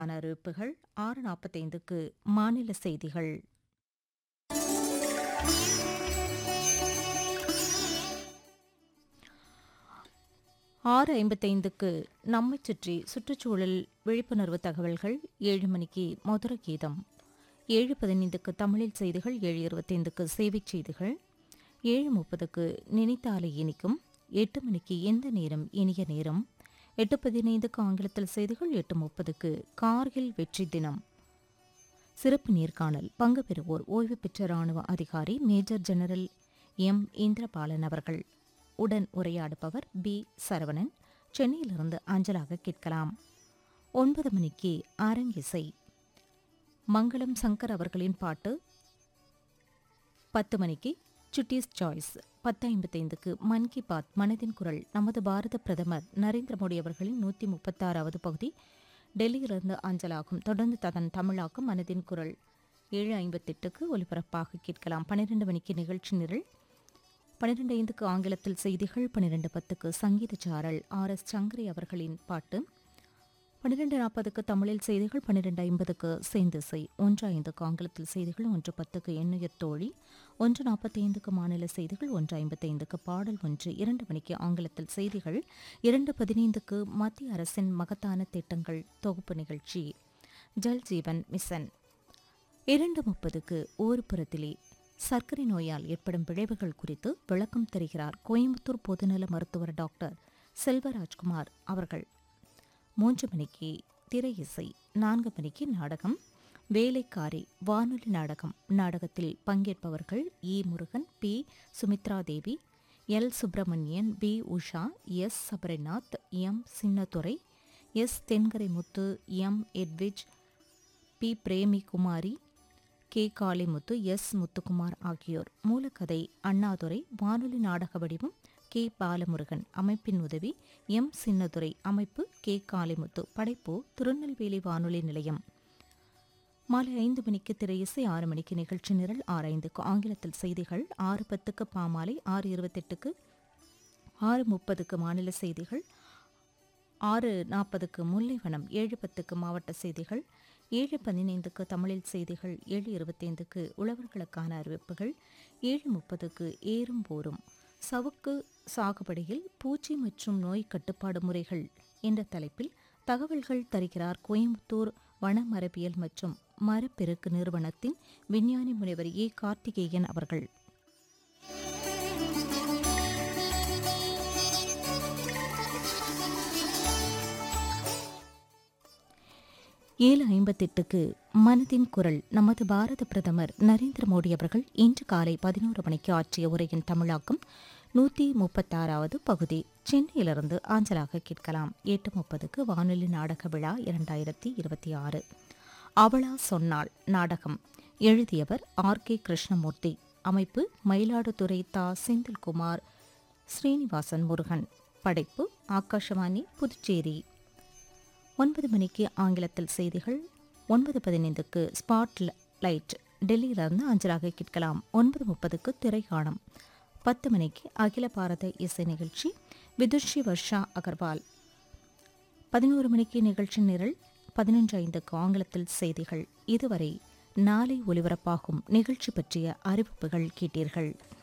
ஆன அறிவிப்புகள் ஆறு நாற்பத்தைந்துக்கு மாநில செய்திகள் ஆறு ஐம்பத்தைந்துக்கு நம்மைச் சுற்றி சுற்றுச்சூழல் விழிப்புணர்வு தகவல்கள் ஏழு மணிக்கு மதுர கீதம் ஏழு பதினைந்துக்கு தமிழில் செய்திகள் ஏழு இருபத்தைந்துக்கு சேவைச் செய்திகள் ஏழு முப்பதுக்கு நினைத்தாலே இனிக்கும் எட்டு மணிக்கு எந்த நேரம் இனிய நேரம் எட்டு பதினைந்துக்கு ஆங்கிலத்தில் செய்திகள் எட்டு முப்பதுக்கு கார்கில் வெற்றி தினம் சிறப்பு நேர்காணல் பங்கு பெறுவோர் ஓய்வு பெற்ற ராணுவ அதிகாரி மேஜர் ஜெனரல் எம் இந்திரபாலன் அவர்கள் உடன் உரையாடுபவர் பி சரவணன் சென்னையிலிருந்து அஞ்சலாக கேட்கலாம் ஒன்பது மணிக்கு அரங்கிசை மங்களம் சங்கர் அவர்களின் பாட்டு பத்து மணிக்கு சுட்டீஸ் சாய்ஸ் பத்து ஐம்பத்தைந்துக்கு மன் கி பாத் மனதின் குரல் நமது பாரத பிரதமர் நரேந்திர மோடி அவர்களின் நூற்றி முப்பத்தாறாவது பகுதி டெல்லியிலிருந்து அஞ்சலாகும் தொடர்ந்து ததன் தமிழாக்கும் மனதின் குரல் ஏழு ஐம்பத்தெட்டுக்கு ஒலிபரப்பாக கேட்கலாம் பன்னிரண்டு மணிக்கு நிகழ்ச்சி நிரல் பன்னிரண்டு ஐந்துக்கு ஆங்கிலத்தில் செய்திகள் பன்னிரண்டு பத்துக்கு சங்கீத சாரல் ஆர் எஸ் சங்கரி அவர்களின் பாட்டு பன்னிரண்டு நாற்பதுக்கு தமிழில் செய்திகள் பன்னிரண்டு ஐம்பதுக்கு சேந்திசை ஒன்று ஐந்துக்கு ஆங்கிலத்தில் செய்திகள் ஒன்று பத்துக்கு எண்ணுயர் தோழி ஒன்று நாற்பத்தைந்துக்கு மாநில செய்திகள் ஒன்று ஐம்பத்தைந்துக்கு பாடல் ஒன்று இரண்டு மணிக்கு ஆங்கிலத்தில் செய்திகள் இரண்டு பதினைந்துக்கு மத்திய அரசின் மகத்தான திட்டங்கள் தொகுப்பு நிகழ்ச்சி ஜல் ஜீவன் மிஷன் இரண்டு முப்பதுக்கு ஊர்புறத்திலே சர்க்கரை நோயால் ஏற்படும் விளைவுகள் குறித்து விளக்கம் தருகிறார் கோயம்புத்தூர் பொதுநல மருத்துவர் டாக்டர் செல்வராஜ்குமார் அவர்கள் மூன்று மணிக்கு திரை இசை நான்கு மணிக்கு நாடகம் வேலைக்காரி வானொலி நாடகம் நாடகத்தில் பங்கேற்பவர்கள் E Murugan P Sumithra Devi L Subramanian P Usha S Sabarinath M Chinnadurai S Thenkarai Muthu M Edwige P Premi Kumari K Kalimuthu S Muthukumar ஆகியோர் மூலக்கதை அண்ணாதுரை வானொலி நாடக வடிவம் கே பாலமுருகன் அமைப்பின் உதவி எம் சின்னதுரை அமைப்பு கே காளிமுத்து படைப்பு திருநெல்வேலி வானொலி நிலையம் மாலை ஐந்து மணிக்கு திரையிசை ஆறு மணிக்கு நிகழ்ச்சி நிரல் ஆறு ஐந்துக்கு ஆங்கிலத்தில் செய்திகள் ஆறு பத்துக்கு பாமாலை ஆறு இருபத்தெட்டுக்கு ஆறு முப்பதுக்கு மாநில செய்திகள் ஆறு நாற்பதுக்கு முல்லைவனம் ஏழு பத்துக்கு மாவட்ட செய்திகள் ஏழு பதினைந்துக்கு தமிழில் செய்திகள் ஏழு இருபத்தைந்துக்கு உழவர்களுக்கான அறிவிப்புகள் ஏழு முப்பதுக்கு ஏறும் போரும் சவுக்கு சாகுபடியில் பூச்சி மற்றும் நோய் கட்டுப்பாடு முறைகள் என்ற தலைப்பில் தகவல்கள் தருகிறார் கோயம்புத்தூர் வன மரபியல் மற்றும் மரப்பெருக்கு நிறுவனத்தின் விஞ்ஞானி முனைவர் ஏ கார்த்திகேயன் அவர்கள் ஏழு ஐம்பத்தெட்டுக்கு மனதின் குரல் நமது பாரத பிரதமர் நரேந்திர மோடி அவர்கள் இன்று காலை பதினோரு மணிக்கு ஆற்றிய உரையின் தமிழாக்கம் நூற்றி முப்பத்தாறாவது பகுதி சென்னையிலிருந்து ஆஞ்சலாக கேட்கலாம் எட்டு முப்பதுக்கு வானொலி நாடக விழா இரண்டாயிரத்தி இருபத்தி ஆறு அவளா சொன்னாள் நாடகம் எழுதியவர் ஆர் கே கிருஷ்ணமூர்த்தி அமைப்பு மயிலாடுதுறை தா செந்தில்குமார் ஸ்ரீனிவாசன் முருகன் படைப்பு ஆகாஷவாணி புதுச்சேரி ஒன்பது மணிக்கு ஆங்கிலத்தில் செய்திகள் ஒன்பது பதினைந்துக்கு ஸ்பாட் லைட் டெல்லியிலிருந்து அஞ்சலாக கேட்கலாம் ஒன்பது முப்பதுக்கு திரைக்காணம் பத்து மணிக்கு அகில பாரத இசை நிகழ்ச்சி விதுஷி வர்ஷா அகர்வால் பதினோரு மணிக்கு நிகழ்ச்சி நிரல் பதினொன்று ஐந்துக்கு ஆங்கிலத்தில் செய்திகள் இதுவரை நாளை ஒலிபரப்பாகும் நிகழ்ச்சி பற்றிய அறிவிப்புகள் கேட்டீர்கள்